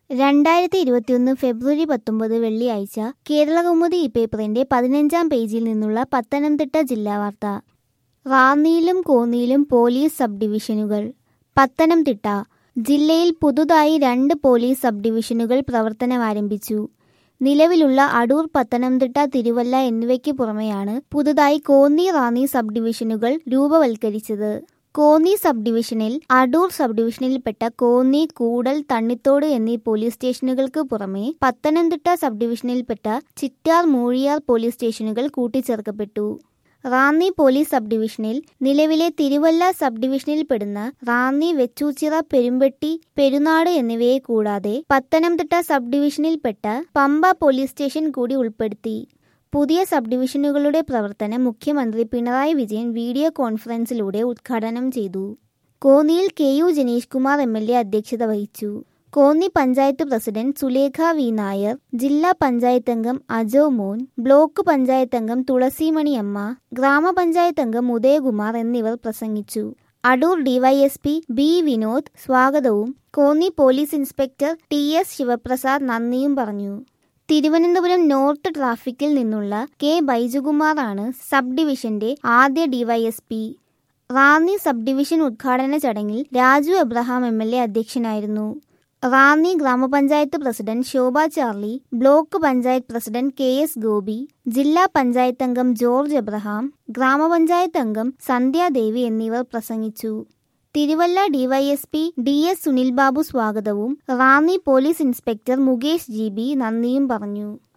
രണ്ടായിരത്തി ഇരുപത്തിയൊന്ന് ഫെബ്രുവരി പത്തൊമ്പത് വെള്ളിയാഴ്ച കേരളകൗമുദി ഈ പേപ്പറിന്റെ പതിനഞ്ചാം പേജിൽ നിന്നുള്ള പത്തനംതിട്ട ജില്ലാ വാർത്ത റാന്നിയിലും കോന്നിയിലും പോലീസ് സബ് ഡിവിഷനുകൾ പത്തനംതിട്ട ജില്ലയിൽ പുതുതായി രണ്ട് പോലീസ് സബ് ഡിവിഷനുകൾ പ്രവർത്തനമാരംഭിച്ചു നിലവിലുള്ള അടൂർ പത്തനംതിട്ട തിരുവല്ല എന്നിവയ്ക്ക് പുറമെയാണ് പുതുതായി കോന്നി റാന്നി സബ് ഡിവിഷനുകൾ രൂപവൽക്കരിച്ചത് കോന്നി സബ് ഡിവിഷനിൽ അടൂർ സബ് ഡിവിഷനിൽപ്പെട്ട കോന്നി കൂടൽ തണ്ണിത്തോട് എന്നീ പോലീസ് സ്റ്റേഷനുകൾക്ക് പുറമെ പത്തനംതിട്ട സബ് ഡിവിഷനിൽപ്പെട്ട ചിറ്റാർ മൂഴിയാർ പോലീസ് സ്റ്റേഷനുകൾ കൂട്ടിച്ചേർക്കപ്പെട്ടു റാന്നി പോലീസ് സബ് ഡിവിഷനിൽ നിലവിലെ തിരുവല്ല സബ് ഡിവിഷനിൽപ്പെടുന്ന റാന്നി വെച്ചൂച്ചിറ പെരുമ്പെട്ടി പെരുനാട് എന്നിവയെ കൂടാതെ പത്തനംതിട്ട സബ് ഡിവിഷനിൽപ്പെട്ട പമ്പ പോലീസ് സ്റ്റേഷൻ കൂടി ഉൾപ്പെടുത്തി പുതിയ സബ് ഡിവിഷനുകളുടെ പ്രവർത്തനം മുഖ്യമന്ത്രി പിണറായി വിജയൻ വീഡിയോ കോൺഫറൻസിലൂടെ ഉദ്ഘാടനം ചെയ്തു കോന്നിയിൽ K U Janeesh Kumar M L A അധ്യക്ഷത വഹിച്ചു കോന്നി പഞ്ചായത്ത് പ്രസിഡന്റ് സുലേഖ വി നായർ ജില്ലാ പഞ്ചായത്ത് അംഗം അജോ മോൻ ബ്ലോക്ക് പഞ്ചായത്ത് അംഗം തുളസിമണി അമ്മ ഗ്രാമപഞ്ചായത്ത് അംഗം ഉദയകുമാർ എന്നിവർ പ്രസംഗിച്ചു അടൂർ ഡിവൈഎസ്പി ബി വിനോദ് സ്വാഗതവും Konni police inspector T S Sivaprasad നന്ദിയും പറഞ്ഞു തിരുവനന്തപുരം നോർത്ത് ട്രാഫിക്കിൽ നിന്നുള്ള കെ ബൈജുകുമാറാണ് സബ് ഡിവിഷന്റെ ആദ്യ ഡിവൈഎസ്പി റാന്നി സബ് ഡിവിഷൻ ഉദ്ഘാടന ചടങ്ങിൽ Raju Abraham M L A അധ്യക്ഷനായിരുന്നു റാന്നി ഗ്രാമപഞ്ചായത്ത് president Shobha Charly block panchayat president K S Gopi ജില്ലാ പഞ്ചായത്ത് അംഗം ജോർജ് എബ്രഹാം ഗ്രാമപഞ്ചായത്ത് അംഗം സന്ധ്യാദേവി എന്നിവർ പ്രസംഗിച്ചു Thiruvalla DYSP D S Sunil Babu സ്വാഗതവും Ranni police inspector Mukesh G B നന്ദിയും പറഞ്ഞു